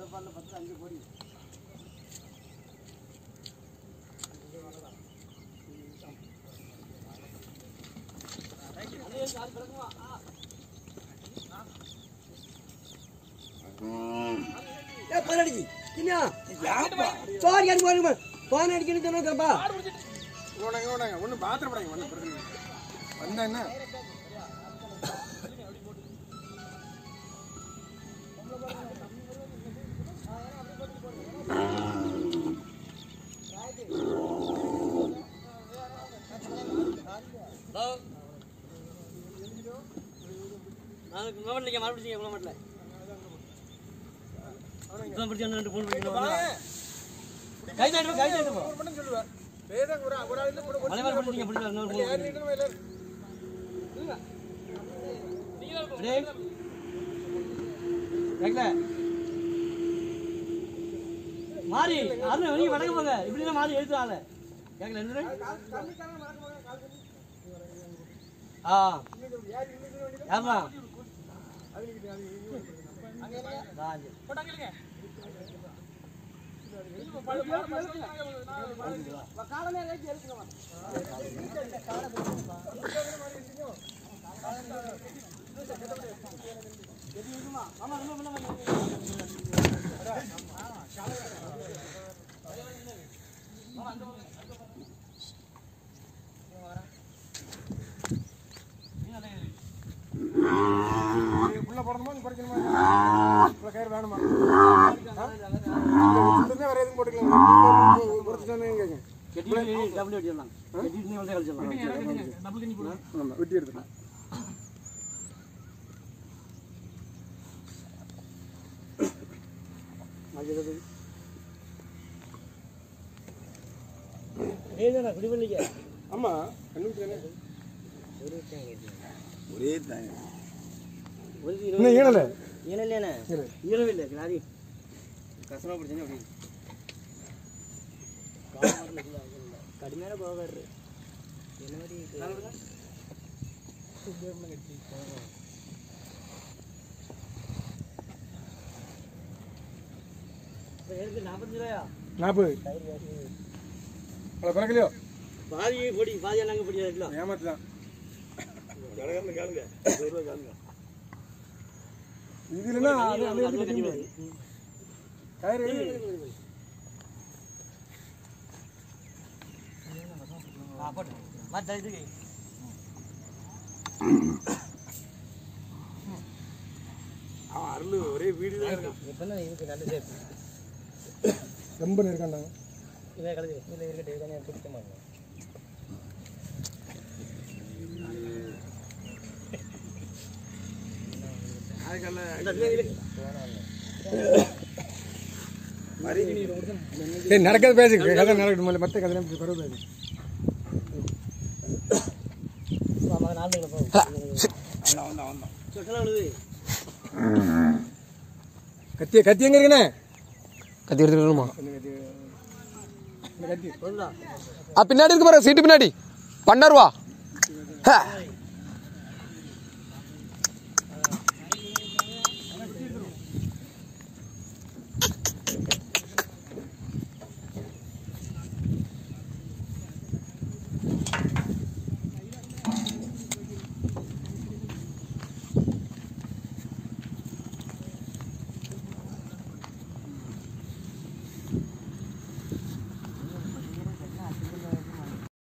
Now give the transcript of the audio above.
ஏ phone அடிச்சு கிண்ணியா சோறு அடி போடுங்க போன் அடிக்கணும் சொன்னப்பா இவனுங்க இவனுங்க ஒன்றும் பாத்திரப்படாங்க ஒன்றும் பிரச்சனை இல்லை. வந்தா என்ன நான் கவர்மெண்ட்ல மறுபடியும் கவர்மெண்ட்ல இதான் பிடிச்சி அந்த ரெண்டு ஃபோன் பண்ணிக்கணும் கை தாண்டு கை தாண்டு போ மட்டும் சொல்லுவேன் வேதம் ஒரு ஒரு ஆள் கூட மலை மேல பிடிச்சிங்க பிடிச்சி இன்னொரு ஃபோன் ஏறிட்டு டேய் கேக்கல மாறி அருண் நீங்க வடக்க போங்க இப்படி தான் மாறி எழுத்துறாங்க கேக்கல என்ன ஆ யாரா ராஜ் உள்ள போடணுமா நீ படிக்கணுமா உள்ள கயிறு வேணுமா உடனே வேற எதுவும் போட்டுக்கலாம் குறைச்சிட்டானே கேட்க கெட்டி டபுள் அடிச்சிடலாம் கெட்டி வந்து கழிச்சிடலாம் ஆமா வெட்டி எடுத்துக்கலாம் ஏதா குடிவல்லிக்க ஆமா கண்டுபிடிச்சானே ஒரே தாங்க ஒரு இன்னும் ஈனல ஈனம் இல்லையானே ஈனம் இல்லை கிளாரி கசமா பிடிச்சேன்னு அப்படி கடுமையான போகாரு என்ன மாதிரி நாற்பத்தஞ்சு ரூபாயா நாற்பது அவ்வளோ பிறக்கலையோ பாதி பொடி பாதி நாங்க பொடி கிலோ ஏமாத்துதான் இது இல்லைன்னா அது அது எப்படி கட்டி முடியாது கயிறு எடு. அவன் அருள் ஒரே வீடு தான் இருக்கான் இதுக்கு நல்ல சேஃப் ரொம்ப நெருக்காண்டாங்க இதை கலந்து இதில் இருக்கட்டும் இதை பிடிக்க மாட்டேன் ஏய் நடக்கிறது பேசு கதை நடக்கட்டும் முதல்ல மற்ற கதை பரவ பேசு நாலு கிலோ போகும் சொட்டெல்லாம் விழுது கத்தி கத்தி எங்க இருக்குண்ணே கத்தி எடுத்துக்கணுமா இந்த கத்தி சொல்லலாம் ஆ பின்னாடி இருக்கு பாரு சீட்டு பின்னாடி பன்னெண்டு ரூபா